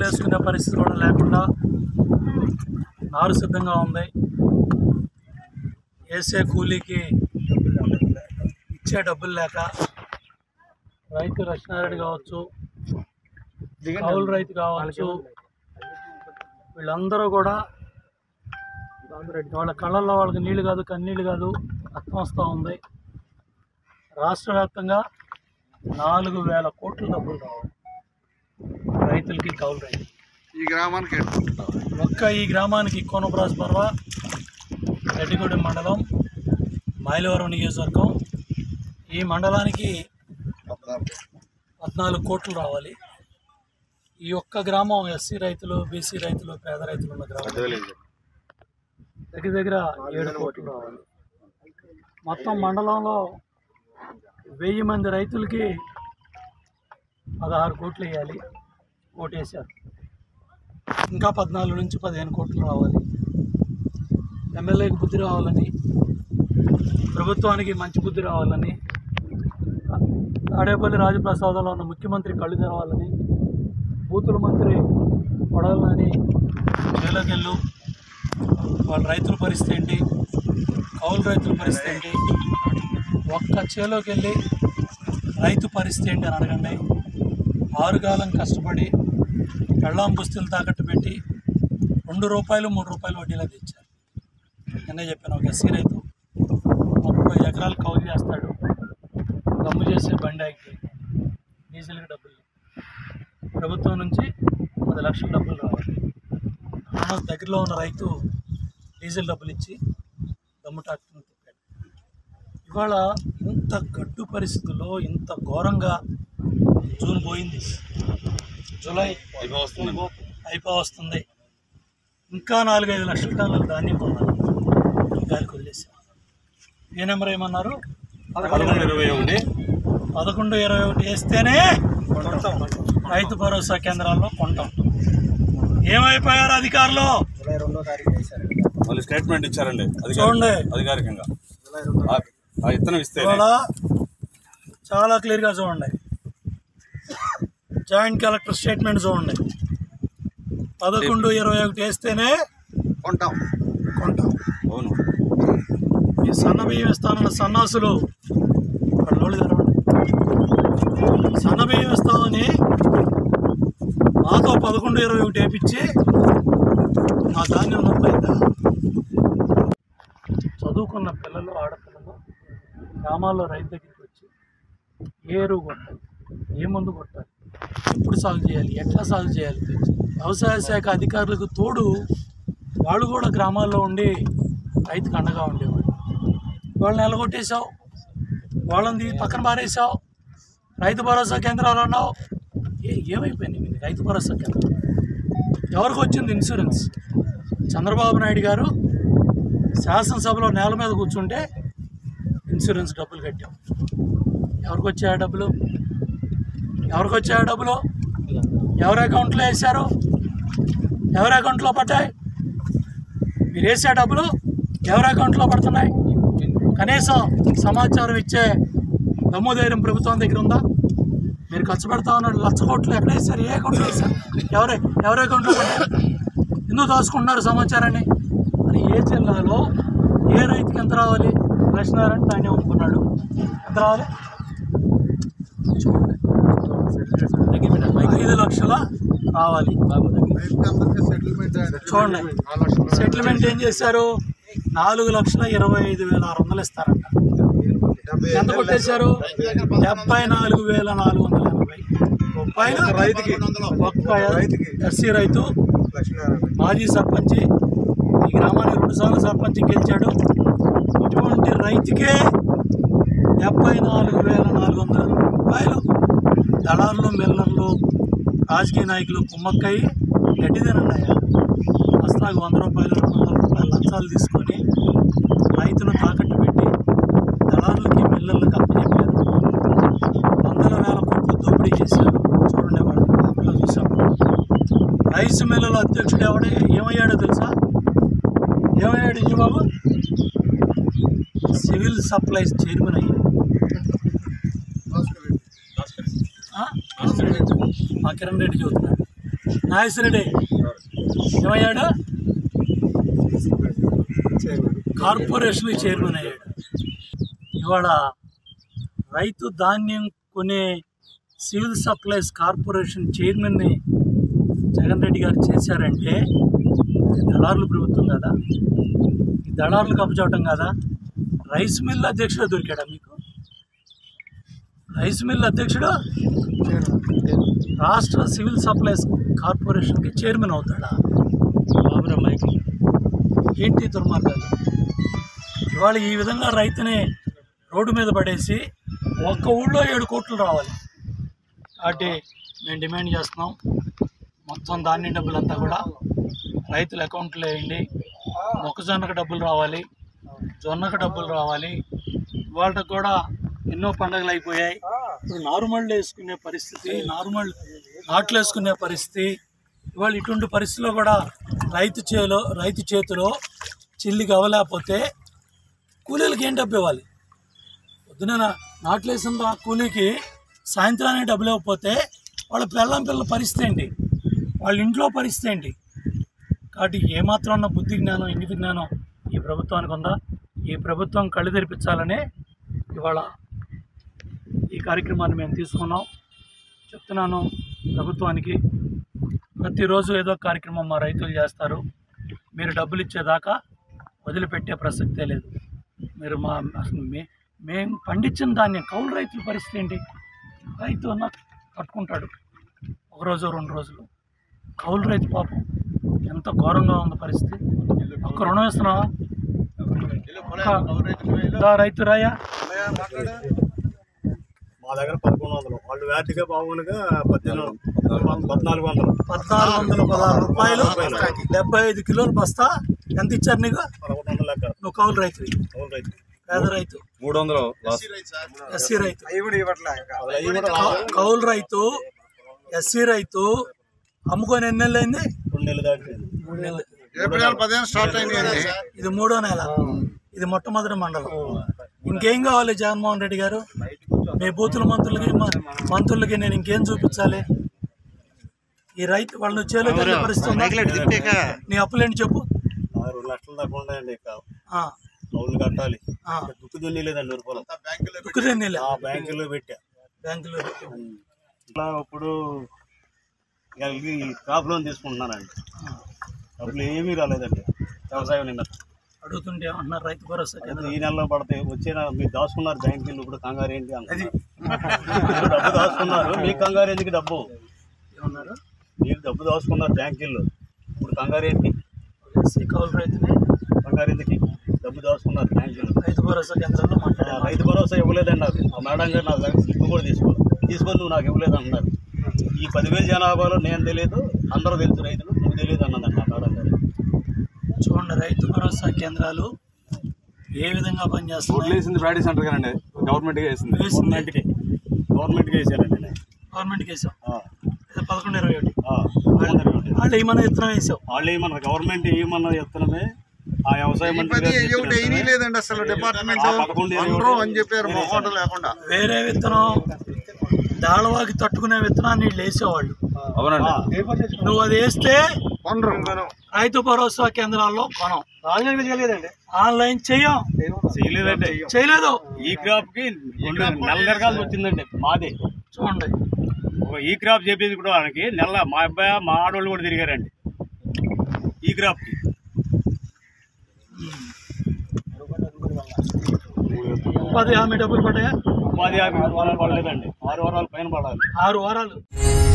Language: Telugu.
డబ్బులు వేసుకునే పరిస్థితి కూడా లేకుండా నారు సిద్ధంగా ఉంది వేసే కూలీకి ఇచ్చే డబ్బులు లేక రైతు లక్ష్మీనారాయణ కావచ్చు కౌలు రైతు కావచ్చు వీళ్ళందరూ కూడా వాళ్ళ కళ్ళల్లో వాళ్ళకి నీళ్లు కాదు కన్నీళ్ళు కాదు రక్తం వస్తూ ఉంది రాష్ట్ర వ్యాప్తంగా నాలుగు వేల కోట్ల డబ్బులు రావాలి రైతులకి కౌలు రైతు ఈ గ్రామానికి ఒక్క ఈ గ్రామానికి కోనపురాజు పర్వ రెడ్డిగూడెం మండలం మైలవరం నియోజకవర్గం ఈ మండలానికి పద్నాలుగు కోట్లు రావాలి ఈ ఒక్క గ్రామం ఎస్సీ రైతులు బీసీ రైతులు పేద రైతులు ఉన్న గ్రామం దగ్గర దగ్గర ఏడు కోట్లు రావాలి మొత్తం మండలంలో వెయ్యి మంది రైతులకి పదహారు కోట్లు వేయాలి ఓటేశారు ఇంకా పద్నాలుగు నుంచి పదిహేను కోట్లు రావాలి ఎమ్మెల్యేకి బుద్ధి రావాలని ప్రభుత్వానికి మంచి బుద్ధి రావాలని తాడేపల్లి రాజప్రసాదంలో ఉన్న ముఖ్యమంత్రి కళ్ళు తెరవాలని బూతుల మంత్రి కొడాలని చేలోకెళ్ళు వాళ్ళ రైతుల పరిస్థితి ఏంటి కౌలు రైతుల పరిస్థితి ఏంటి ఒక్క చేలోకి వెళ్ళి రైతు పరిస్థితి ఏంటి అని అడగండి ఆరుగాలం కష్టపడి పెళ్ళాం పుస్తులు తాకట్టు పెట్టి రెండు రూపాయలు మూడు రూపాయలు వడ్డీలో తెచ్చారు నిన్నే చెప్పాను ఒక ఎస్సీ రైతు ముప్పై ఎకరాలు కౌలు చేస్తాడు గమ్ము చేసే బండి ఆగిపోయింది డీజిల్కి డబ్బులు లేవు. ప్రభుత్వం నుంచి పది లక్షల డబ్బులు రావాలి మన దగ్గరలో ఉన్న రైతు డీజిల్ డబ్బులు ఇచ్చి దమ్ము ట్రాక్టర్ని తిప్పాడు ఇవాళ ఇంత గడ్డు పరిస్థితుల్లో ఇంత ఘోరంగా జూన్ పోయింది జూలై అయిపో వస్తుంది ఇంకా నాలుగైదు లక్షల టన్నుల ధాన్యం కొన్నారు గాలికి వదిలేసాం ఏ నెంబర్ ఏమన్నారు పదకొండు ఇరవై ఒకటి పదకొండు ఇరవై ఒకటి వేస్తేనే రైతు భరోసా కేంద్రాల్లో కొంటాం ఏమైపోయారు అధికారులు మళ్ళీ స్టేట్మెంట్ ఇచ్చారండి అధికారి- చూడండి. అధికారికంగా ఆ- ఆ ఇత్తనం ఇస్తే ఇవాళ చాలా క్లియర్గా చూడండి జాయింట్ కలెక్టర్ స్టేట్మెంట్ చూడండి పదకొండు ఇరవై ఒకటి వేస్తేనే కొంటాం కొంటాం అవును ఈ సన్న బియ్యం ఇస్తానన్న సన్నాసులు వాళ్ళ నోళ్ళు తెరవండి సన్న బియ్యం ఇస్తామని మాతో పదకొండు ఇరవై ఒకటి వేపించి మా ధాన్యం నొప్పైందా చదువుకున్న పిల్లలు ఆడపిల్లలు గ్రామాల్లో రైతు దగ్గరికి వచ్చి ఏ ఎరువు కొట్టాలి ఏ మందు కొట్టాలి ఎప్పుడు సాగు చేయాలి ఎట్లా సాగు చేయాలి వ్యవసాయ శాఖ అధికారులకు తోడు వాళ్ళు కూడా గ్రామాల్లో ఉండి రైతుకు అండగా ఉండేవాళ్ళు వాళ్ళని నిలగొట్టేశావు వాళ్ళని తీ- పక్కన పారేసావు రైతు భరోసా కేంద్రాలు అన్నావు ఏ ఏమైపోయింది మీది రైతు భరోసా కేంద్రం ఎవరికి వచ్చింది ఇన్సూరెన్స్ చంద్రబాబు నాయుడు గారు శాసనసభలో నేల మీద కూర్చుంటే ఇన్సూరెన్స్ డబ్బులు కట్టాం ఎవరికి వచ్చాయి ఆ డబ్బులు ఎవరికి వచ్చాయి ఆ డబ్బులు ఎవరి అకౌంట్లో వేశారు ఎవరి అకౌంట్లో పడ్డాయి మీరు వేసే డబ్బులు ఎవరి అకౌంట్లో పడుతున్నాయి కనీసం సమాచారం ఇచ్చే దమ్ము ధైర్యం ప్రభుత్వం దగ్గర ఉందా మీరు ఖర్చు పెడతా ఉన్న లక్ష కోట్లు ఎక్కడ వేశారు ఏ అకౌంట్లో వేశారు ఎవరి ఎవరి అకౌంట్లో పడ్డాయి ఎందుకు దాచుకుంటున్నారు సమాచారాన్ని మరి ఏ జిల్లాలో ఏ రైతుకి ఎంత రావాలి లక్ష్మీనారాయణ ధాన్యం అమ్ముకున్నాడు ఎంత రావాలి చూడండి ఐదు లక్షల రావాలి చూడండి సెటిల్మెంట్ ఏం చేశారు నాలుగు లక్షల ఇరవై ఐదు వేల ఆరు వందలు ఇస్తారంట ఎంత కొట్టేశారు డెబ్బై నాలుగు వేల నాలుగు వందల ఎనభై రూపాయలు రైతుకి ఒక్క ఎస్సీ రైతు మాజీ సర్పంచ్ ఈ గ్రామానికి రెండుసార్లు సర్పంచ్ గెలిచాడు ఇటువంటి రైతుకే డెబ్బై నాలుగు వేల నాలుగు వందల ఎనభై రూపాయలు దళారులు మిల్లర్లు రాజకీయ నాయకులు కుమ్మక్కయి గడ్డి తినండి వస్తాకు వంద రూపాయలు రెండు వందల రూపాయలు లంచాలు తీసుకొని రైతును తాకట్టు పెట్టి దళారులకి మిల్లర్లకు అప్పచెప్పారు వందల వేల కోట్లు దోపిడీ చేశారు చూడండి వాడు పేపర్లో చూసాం రైస్ మిల్లుల అధ్యక్షుడు ఎవడే ఏమయ్యాడో తెలుసా ఏమయ్యాడు ఇంజు బాబు సివిల్ సప్లైస్ చైర్మన్ అయ్యాడు ఆ? మా కిరణ్ రెడ్డి చెబుతున్నాడు నాగేశ్వరుడే ఏమయ్యాడు కార్పొరేషన్ చైర్మన్ అయ్యాడు ఇవాళ రైతు ధాన్యం కొనే సివిల్ సప్లైస్ కార్పొరేషన్ చైర్మన్ని జగన్ రెడ్డి గారు చేశారంటే ఇది దళారుల ప్రభుత్వం కదా ఈ దళారులు కప్పచవటం కదా రైస్ మిల్ అధ్యక్షుడు దొరికాడా మీకు రైస్ మిల్ అధ్యక్షుడు రాష్ట్ర సివిల్ సప్లైస్ కార్పొరేషన్కి చైర్మన్ అవుతాడా బాబురా మైక్ ఏంటి దుర్మార్గాలు ఇవాళ ఈ విధంగా రైతుని రోడ్డు మీద పడేసి ఒక్క ఊళ్ళో ఏడు కోట్లు రావాలి కాబట్టి మేము డిమాండ్ చేస్తున్నాం మొత్తం ధాన్యం డబ్బులంతా కూడా రైతుల అకౌంట్లో వేయండి మొక్కజొన్నకు డబ్బులు రావాలి జొన్నకు డబ్బులు రావాలి ఇవాళ కూడా ఎన్నో పండుగలు అయిపోయాయి ఇప్పుడు నార్మల్ వేసుకునే పరిస్థితి నార్మల్ నాట్లు వేసుకునే పరిస్థితి ఇవాళ ఇటువంటి పరిస్థితిలో కూడా రైతు చేలో రైతు చేతిలో చిల్లికి అవ్వలేకపోతే కూలీలకి ఏం డబ్బు ఇవ్వాలి పొద్దున నాట్లు వేసిన కూలీకి సాయంత్రానికి డబ్బులు ఇవ్వకపోతే వాళ్ళ పిల్లం పిల్లల పరిస్థితి ఏంటి వాళ్ళ ఇంట్లో పరిస్థితి ఏంటి కాబట్టి ఏమాత్రం ఉన్న బుద్ధి జ్ఞానం ఇంగిత జ్ఞానం ఈ ప్రభుత్వానికి ఉందా ఈ ప్రభుత్వం కళ్ళు తెరిపించాలనే ఇవాళ ఈ కార్యక్రమాన్ని మేము తీసుకున్నాం చెప్తున్నాను ప్రభుత్వానికి ప్రతిరోజు ఏదో ఒక కార్యక్రమం మా రైతులు చేస్తారు మీరు డబ్బులు ఇచ్చేదాకా వదిలిపెట్టే ప్రసక్తే లేదు మీరు మా అసలు మే మేము పండించిన ధాన్యం కౌలు రైతుల పరిస్థితి ఏంటి రైతు అన్న కట్టుకుంటాడు ఒక రోజు రెండు రోజులు కౌలు రైతు పాపం ఎంత ఘోరంగా ఉంది పరిస్థితి ఒక్క రుణం ఇస్తున్నావా ఒక్క- దా రైతు రాయా మా దగ్గర పదకొండు వందలు వాళ్ళు వ్యాధిగా బాగుండగా పద్దెనిమిది వందలు పద్నాలుగు వందలు పద్నాలుగు వందల పదహారు రూపాయలు డెబ్బై ఐదు కిలోల బస్తా ఎంత ఇచ్చారు నీకు పదకొండు వందల లెక్క నువ్వు కౌలు రైతువి అవును రైతు పేద రైతు మూడు వందలు లాస్ట్ ఎస్సీ రైతు అవి కూడా కౌ- కౌలు రైతు ఎస్సీ రైతు అమ్ముకొని ఎన్ని నెలలు అయింది రెండు నెలలు దాటిపోయింది మూడు నెలలు ఏప్రిల్ పదిహేను స్టార్ట్ అయింది ఇది మూడో నెల ఇది మొట్టమొదటి మండలం ఇంకేం కావాలి జగన్మోహన్ రెడ్డి గారు మీ బూతుల మంత్రులకి మ- మంత్రులకి నేను ఇంకేం చూపించాలి ఈ రైతు వాళ్ళ నువ్వు చేలో వెళ్ళే పరిస్థితి ఉందా? నీ అప్పులేంటి చెప్పు ఆరు లక్షల దాకా ఉన్నాయండి ఇక ఆ, కౌలు కట్టాలి ఆ. దుక్కు దున్నిలేదండి రూపాయలు ఉక్కుదే నీళ్ళ ఆ బ్యాంకులో పెట్టా బ్యాంకులో పెట్టి. ఇట్లా ఇప్పుడు ఇక ఇది క్రాప్ లోన్ తీసుకుంటున్నానండి డబ్బులు ఏమీ రాలేదండి వ్యవసాయం నిన్న అడుగుతుంటే అన్నారు రైతు భరోసా కేంద్రం ఈ నెలలో పడతాయి వచ్చే నెల మీరు దాచుకున్నారు బ్యాంకులు ఇప్పుడు కంగారు ఏంటి అంటున్నారు. మీరు డబ్బు దాచుకున్నారు మీకు కంగారు ఎందుకు డబ్బు ఏమన్నారు మీరు డబ్బు దాచుకున్నారు బ్యాంకుల్లో ఇప్పుడు కంగారు ఏంటి ఎస్సీ కౌలు రైతుని కంగారు ఎందుకు డబ్బు దాచుకున్నారు బ్యాంకుల్లో రైతు భరోసా కేంద్రంలో ఆ మాట్లాడారు రైతు భరోసా ఇవ్వలేదండి నాకు ఆ మేడం గారు నా దగ్గర స్లిప్ కూడా తీసుకో తీసుకొని నువ్వు నాకు ఇవ్వలేదు అంటున్నారు ఈ పదివేల జనాభాలో నేను తెలియదు అందరూ తెలుసు రైతులు నువ్వు తెలియదు అన్నదండి ఆ మేడం గారు చూడండి రైతు భరోసా కేంద్రాలు ఏ విధంగా ఓట్లు పనిచేస్తున్నాయి వేసింది ప్యాడీ సెంటర్ కానండి గవర్నమెంట్గా వేసింది వేసింది గవర్నమెంట్కి గవర్నమెంట్కి వేసానండి నేను గవర్నమెంట్కి వేసాం ఆ, ఇది పదకొండు ఇరవై ఒకటి ఆ, గవర్నమెంట్కి వేసాను. వాళ్ళు ఏమన్నా విత్తనం వేసావు వాళ్ళు ఏమన్నా గవర్నమెంట్ ఏమన్నా చెప్తున్నామే ఆ వ్యవసాయ మంత్రి పది గారు ఒకటి చెప్పినట్టునే అయినా లేదండి అసలు డిపార్ట్మెంట్ ఆ పదకొండు ఇరవై అందరూ ఒకటి అని చెప్పారు మొహోట లేకుండా వేరే విత్తనం దాళవాకి తట్టుకునే విత్తనాన్ని వీళ్ళు వేసేవాళ్ళు అవునండి నువ్వు అది వేస్తే కొనరు రైతు భరోసా కేంద్రాల్లో కొనం ఆన్లైన్ చెయ్యం చేయలేదండి చేయలేదు ఈ క్రాప్ కి రెండు నెల జరగాల్సి వచ్చిందండి మాది చూడండి ఒక ఈ క్రాప్ చేపించుకోవడానికి నెల మా అబ్బాయి మా ఆడవాళ్ళు కూడా తిరిగారండి ఈ క్రాప్ కి ఉపాధి హామీ డబ్బులు పడ్డాయా ఉపాధి హామీ ఆరు వారాలు పడలేదండి ఆరు వారాలు పైన పడాలి ఆరు వారాలు